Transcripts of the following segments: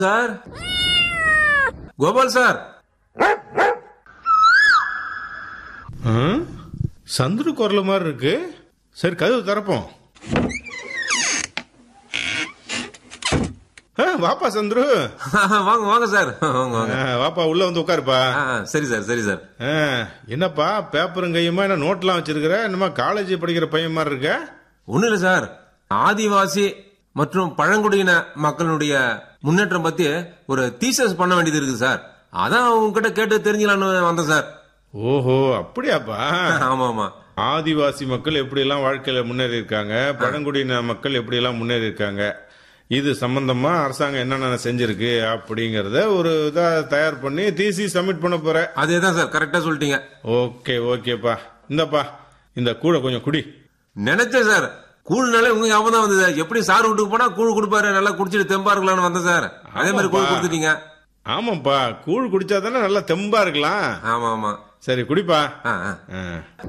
Sir Gopal sir ஆ? சந்துரு குரல் மாதிரி இருக்கு சரி கதவு திறப்போம் ஆ, வாப்பா சந்துரு வாங்க வாங்க சார் வாங்க வாங்க ஆ, வாப்பா உள்ள வந்து உட்காருப்பா ஆ, ஆ, சரி சார் சரி சார் ஆ, என்னப்பா பேப்பரும் கையுமா என்ன நோட்லாம் வச்சிருக்கிற என்னமா காலேஜ் படிக்கிற பையன் மாதிரி இருக்க ஒண்ணு இல்ல சார் ஆதிவாசி மற்றும் பழங்குடியின மக்களுடைய முன்னேற்றம் பத்தி ஒரு தீசஸ் பண்ண வேண்டியது இருக்குது சார் அதான் உங்ககிட்ட கேட்டு தெரிஞ்சுக்கலான்னு வந்தேன் சார் ஓஹோ அப்படியாப்பா ஆமா ஆமா ஆதிவாசி மக்கள் எப்படி எல்லாம் வாழ்க்கையில முன்னேறி இருக்காங்க பழங்குடியின மக்கள் எப்படி எல்லாம் முன்னேறி இருக்காங்க இது சம்பந்தமா அரசாங்கம் என்னென்ன செஞ்சிருக்கு அப்படிங்கறத ஒரு இதா தயார் பண்ணி தீசி சப்மிட் பண்ண போற அதே தான் சார் கரெக்டா சொல்லிட்டீங்க ஓகே ஓகேப்பா இந்தப்பா இந்த கூட கொஞ்சம் குடி நினைச்சேன் சார் கூழ்னாலே உங்க ஞாபகம் தான் வந்தது எப்படி சார் வீட்டுக்கு போனா கூழ் கொடுப்பாரு நல்லா குடிச்சிட்டு தெம்பா இருக்கலாம்னு வந்தேன் சார் அதே மாதிரி கூழ் ஆமாப்பா. கொடுத்துட்டீங்க ஆமாப்பா கூழ் குடிச்சா தானே நல்லா தெம்பா இருக்கலாம் ஆமா ஆமா சரி குடிப்பா ஆ, ஆ. ஆ.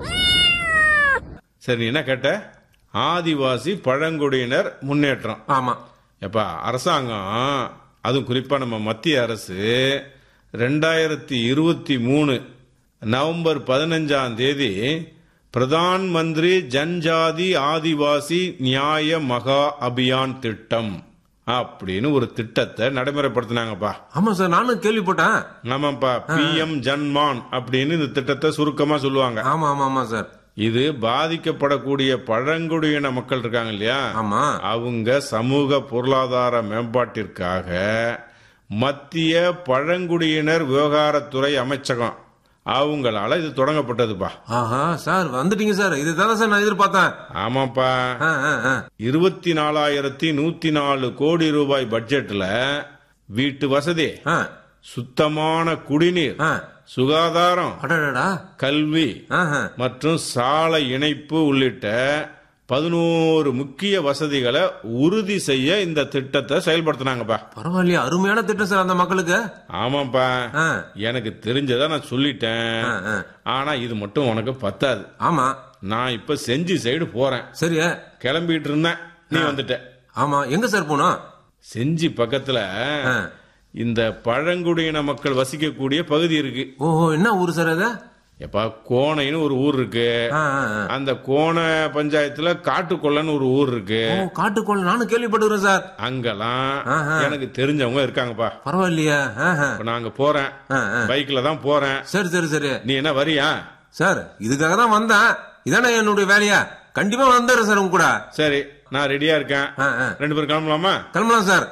சரி நீ என்ன கேட்ட ஆதிவாசி பழங்குடியினர் முன்னேற்றம் ஆமா எப்பா அரசாங்கம் அதுவும் குறிப்பா நம்ம மத்திய அரசு ரெண்டாயிரத்தி இருபத்தி மூணு நவம்பர் பதினஞ்சாம் தேதி பிரதான் மந்திரி ஜன்ஜாதி ஆதிவாசி நியாய மகா அபியான் திட்டம் அப்படின்னு ஒரு திட்டத்தை நடைமுறைப்படுத்தினாங்கப்பா ஆமா சார் நானும் கேள்விப்பட்டேன் ஆமாப்பா பி எம் ஜன்மான் அப்படின்னு இந்த திட்டத்தை சுருக்கமா சொல்லுவாங்க ஆமா ஆமா ஆமா சார் இது பாதிக்கப்படக்கூடிய பழங்குடியின மக்கள் இருக்காங்க இல்லையா ஆமா அவங்க சமூக பொருளாதார மேம்பாட்டிற்காக மத்திய பழங்குடியினர் விவகாரத்துறை அமைச்சகம் அவங்களால இது தொடங்கப்பட்டதுப்பா ஆஹா சார் வந்துட்டீங்க சார் இது தானே சார் நான் எதிர்பார்த்தேன் ஆமாப்பா ஆ, ஆ, ஆ. இருபத்தி நாலாயிரத்தி நூத்தி நாலு கோடி ரூபாய் பட்ஜெட்ல வீட்டு வசதி ஆ, சுத்தமான குடிநீர் ஆ. சுகாதாரம் அடடடா கல்வி ஆஹா. மற்றும் சாலை இணைப்பு உள்ளிட்ட பதினோரு முக்கிய வசதிகளை உறுதி செய்ய இந்த திட்டத்தை செயல்படுத்தினாங்கப்பா பரவாயில்லையே அருமையான திட்டம் சார் அந்த மக்களுக்கு ஆமாப்பா ஆ, எனக்கு தெரிஞ்சதை நான் சொல்லிட்டேன் ஆ, ஆ. ஆனா இது மட்டும் உனக்கு பத்தாது ஆமா நான் இப்ப செஞ்சி சைடு போறேன் சரி கிளம்பிட்டு இருந்தேன் நீ வந்துட்ட ஆமா எங்க சார் போனோம் செஞ்சி பக்கத்துல ஆ. இந்த பழங்குடியின மக்கள் வசிக்கக்கூடிய பகுதி இருக்கு ஓஹோ என்ன ஊர் சார் அது எப்பா கோணைன்னு ஒரு ஊர் இருக்கு ஆ, ஆ, ஆ. அந்த கோண பஞ்சாயத்துல காட்டுக்கொள்ளன்னு ஒரு ஊர் இருக்கு ஓ காட்டுக்கோள் நானும் கேள்விப்பட்டுக்கிறேன் சார் அங்கெல்லாம் ஆஹா. எனக்கு தெரிஞ்சவங்க இருக்காங்கப்பா பரவாயில்லையா ஆஹா. இப்ப நாங்க போறேன் ஆ, ஆ. பைக்ல தான் போறேன் சரி சரி சரி நீ என்ன வரியா சார் இதுக்காக தான் வந்தேன் இதானே என்னுடைய வேலையா கண்டிப்பா வந்துடுறேன் சார் உங்க கூட சரி நான் ரெடியா இருக்கேன் ஆ, ஆ. ரெண்டு பேரும் கிளம்பலாமா கிளம்பலாம் சார்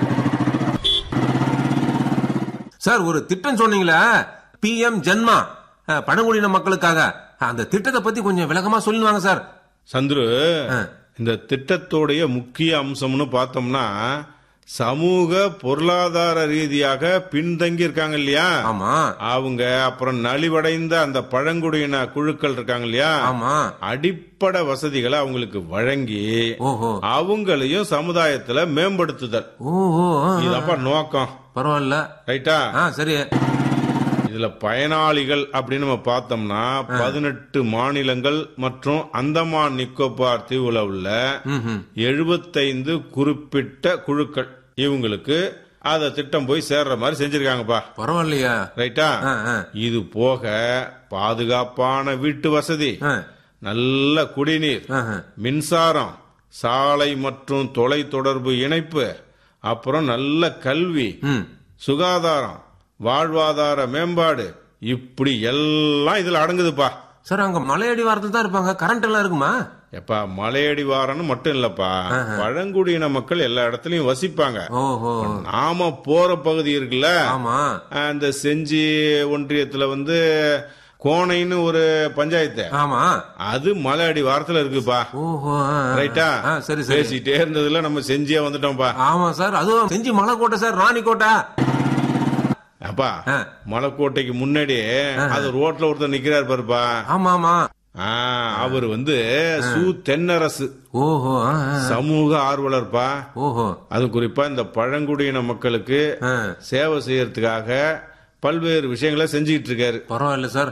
சார் ஒரு திட்டம் சொன்னீங்களே பிஎம் ஜென்மா அஹ், பழங்குடியின மக்களுக்காக அந்த திட்டத்தை பத்தி கொஞ்சம் விளக்கமா சொல்லுவாங்க சார் சந்துரு ஆ. இந்த திட்டத்தோடைய முக்கிய அம்சம்னு பார்த்தோம்னா சமூக பொருளாதார ரீதியாக பின்தங்கி இருக்காங்க இல்லையா ஆமா அவங்க அப்புறம் நலிவடைந்த அந்த பழங்குடியின குழுக்கள் இருக்காங்க இல்லையா ஆமா அடிப்படை வசதிகளை அவங்களுக்கு வழங்கி ஓஹோ அவங்களையும் சமுதாயத்துல மேம்படுத்துதல் ஓஹோ ஆ, ஆ. இதப்பா நோக்கம் பரவாயில்ல ரைட்டா ஆ சரி இதுல பயனாளிகள் அப்படின்னு நம்ம பார்த்தோம்னா பதினெட்டு மாநிலங்கள் மற்றும் அந்தமான் நிக்கோபார் தீவுல உள்ள ம், ம். எழுபத்தைந்து குறிப்பிட்ட குழுக்கள் இவங்களுக்கு அத திட்டம் போய் சேர்ற மாதிரி செஞ்சிருக்காங்கப்பா பரவாயில்லையா ரைட்டா ஆ, ஆ. இது போக பாதுகாப்பான வீட்டு வசதி ஆ, நல்ல குடிநீர் ஆஹா. மின்சாரம் சாலை மற்றும் தொலைத்தொடர்பு இணைப்பு அப்புறம் நல்ல கல்வி ம். சுகாதாரம் வாழ்வாதார மேம்பாடு இப்படி எல்லாம் இதுல அடங்குதுப்பா சார் அங்க மலையடி வாரத்தில் தான் இருப்பாங்க கரண்ட் எல்லாம் இருக்குமா எப்பா மலையடி வாரம்னு மட்டும் இல்லப்பா பழங்குடியின மக்கள் எல்லா இடத்துலயும் வசிப்பாங்க ஓஹோ நாம போற பகுதி இருக்குல்ல ஆமா அந்த செஞ்சி ஒன்றியத்துல வந்து கோணைன்னு ஒரு பஞ்சாயத்து ஆமா அது மலை அடி வாரத்துல இருக்குப்பா ஓஹோ ஆ, ஆ. ரைட்டா ஆ, சரி சரி பேசிட்டே இருந்ததுல நம்ம செஞ்சியே வந்துட்டோம்ப்பா ஆமா சார் அதுவும் செஞ்சு மலைக்கோட்டை சார் ராணிக்கோட்டை அப்பா ஆ. மலைக்கோட்டைக்கு முன்னாடி அது ரோட்ல ஒருத்தர் நிக்கிறாரு பாருப்பா ஆமா ஆமா ஆ, அவர் வந்து சு தென்னரசு ஓஹோ ஆ, ஆ. சமூக ஆர்வலர்ப்பா ஓஹோ அது குறிப்பா இந்த பழங்குடியின மக்களுக்கு ஆ. சேவை செய்யறதுக்காக பல்வேறு விஷயங்களை செஞ்சுக்கிட்டு இருக்காரு பரவாயில்ல சார்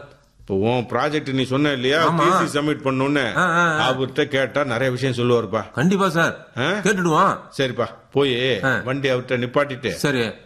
இப்போ உன் ப்ராஜெக்ட் நீ சொன்ன இல்லையா ஆமா. டிசி சப்மிட் பண்ணணும்னு ஆ, ஆ, ஆ. அவர்கிட்ட கேட்டா நிறைய விஷயம் சொல்லுவாருப்பா கண்டிப்பா சார் ஆ? கேட்டுடுவான் சரிப்பா போய் வண்டி அவர்கிட்ட நிப்பாட்டிட்டு சரி